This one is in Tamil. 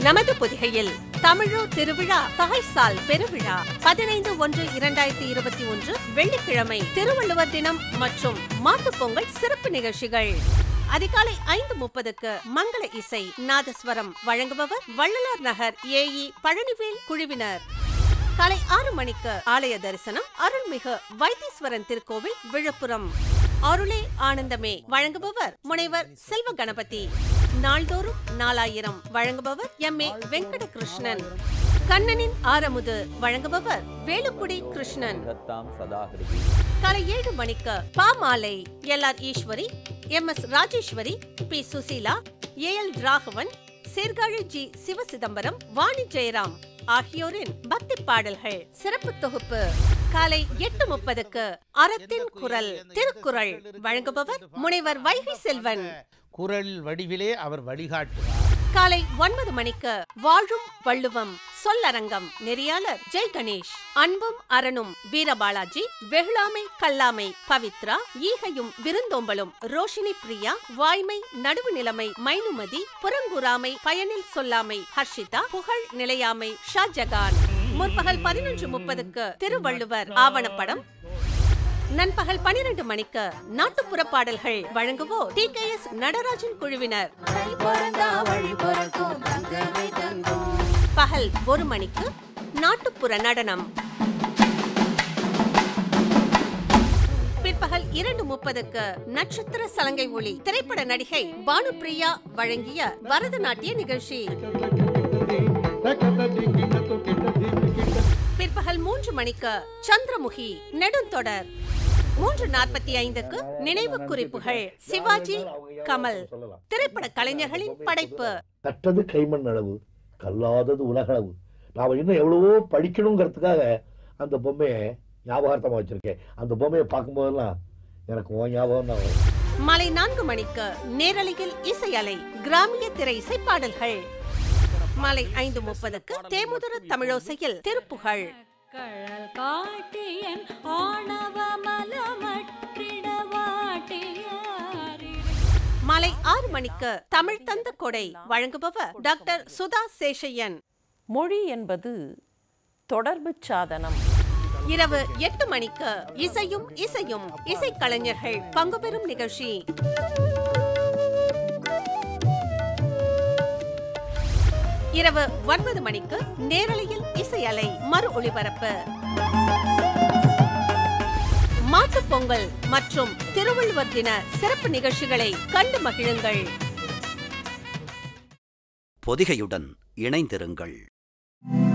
நமது புதிகையில் தமிழூர் திருவிழா தாய்சால் பெருவிழா பதினைந்து ஒன்று இரண்டாயிரத்தி இருபத்தி ஒன்று வெள்ளிக்கிழமை திருவள்ளுவர் தினம் மற்றும் மாட்டுப் பொங்கல் சிறப்பு நிகழ்ச்சிகள் அதிகாலை ஐந்து முப்பதுக்கு மங்கள இசை நாதஸ்வரம் வழங்குபவர் வள்ளலார் நகர் ஏஇ பழனிவேல் குழுவினர் காலை ஆறு மணிக்கு ஆலய தரிசனம் அருள்மிகு வைத்தீஸ்வரன் திருக்கோவில் விழுப்புரம் அருளே ஆனந்தமே வழங்குபவர் முனைவர் செல்வ கணபதி நாள்தோறும் நாலாயிரம் வழங்குபவர் எம் ஏ வெங்கடகிருஷ்ணன் கண்ணனின் ஆரமுது வழங்குபவர் வேலுக்குடி கிருஷ்ணன் தாம் சதா ஹிருதி காலை ஏழு மணிக்கு பாமாலை L R Eswari M S Rajeswari P Susheela A L Raghavan Sirkazhi G Sivachidambaram Vani Jairam ஆகியோரின் பக்தி பாடல்கள் சிறப்பு தொகுப்பு காலை எட்டு முப்பதுக்கு அறத்தின் குரல் திருக்குறள் வழங்குபவர் முனைவர் வைகை செல்வன் குரல் வடிவிலே அவர் வழிகாட்டுவார் காலை ஒன்பது மணிக்கு வாழும் வள்ளுவம் சொல்லரங்கம் நெறியாளர் ஜெய் கணேஷ் அன்பும் அரணும் வீரபாலாஜி வெகுளாமை கல்லாமை பவித்ரா ஈகையும் விருந்தோம்பலும் ரோஷினி பிரியா வாய்மை நடுவு நிலைமை மைனுமதி புறங்கூறாமை பயனில் சொல்லாமை ஹர்ஷிதா புகழ் நிலையாமை ஷாஜகான் முற்பகல் பதினொன்று முப்பதுக்கு திருவள்ளுவர் ஆவணப்படம் நண்பகல் பனிரெண்டு மணிக்கு நாட்டுப்புற பாடல்கள் வழங்குவோர் டி கே எஸ் நடராஜன் குழுவினர் பகல் ஒரு மணிக்கு நாட்டுப்புற நடனம் பிற்பகல் இரண்டு முப்பதுக்கு நட்சத்திர சலங்கை ஒளி திரைப்பட நடிகை பானுப்பிரியா வழங்கிய பரதநாட்டிய நிகழ்ச்சி பிற்பகல் மூன்று மணிக்கு சந்திரமுகி நெடுந்தொடர் மூன்று நாற்பத்தி ஐந்துக்கு நினைவு குறிப்புகள் சிவாஜி கமல் திரைப்பட கலைஞர்களின் படைப்பு கற்றது கைமண் அளவு கல்லாதது உலகளவு நாம இன்னும் எவ்வளவோ படிக்கணுங்கிறதுக்காக அந்த பொம்மையை ஞாபகார்த்தமா வச்சிருக்கேன் அந்த பொம்மையை பார்க்கும்போதெல்லாம் எனக்கு உன் ஞாபகம் தான் வரும் மாலை நான்கு மணிக்கு நேரலையில் இசை அலை கிராமிய திரை இசை பாடல்கள் மாலை ஐந்து முப்பதுக்கு தேமுதிர தமிழோசையில் திருப்புகழ் கழல் காட்டியன் ஆணவ மலமற்றிட வாட்டியாரிட மாலை ஆறு மணிக்கு தமிழ் தந்த கொடை வழங்குபவர் டாக்டர் சுதா சேஷையன் மொழி என்பது தொடர்பு சாதனம் இரவு எட்டு மணிக்கு இசையும் இசையும் இசைக்கலைஞர்கள் பங்கு பெறும் நிகழ்ச்சி இரவு ஒன்பது மணிக்கு நேரலையில் இசை அலை மறு ஒளிபரப்பு மாட்டுப் பொங்கல் மற்றும் திருவள்ளுவர் தின சிறப்பு நிகழ்ச்சிகளை கண்டு மகிழுங்கள் பொதிகையுடன் இணைந்திருங்கள்